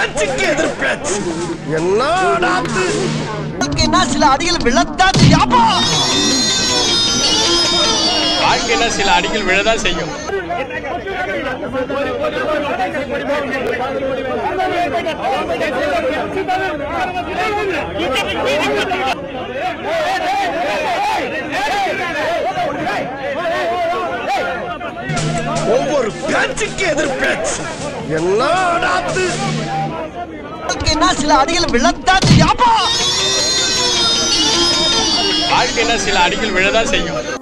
பேச்சுக்கு எதிர் பேச்சு என்னடா இது? வாழ்க்கைனா சில அடிகள் விழத்தான் செய்யாப்பா வாழ்க்கையில சில அடிகள் விழதான் செய்யும் ஒவ்வொரு பேச்சுக்கு எதிர் பேச்சு என்னடா இது? வாழ்க்கைனா சில அடிகள் விழத்தான் செய்யாப்பா வாழ்க்கையில சில அடிகள் விழதான் செய்யும்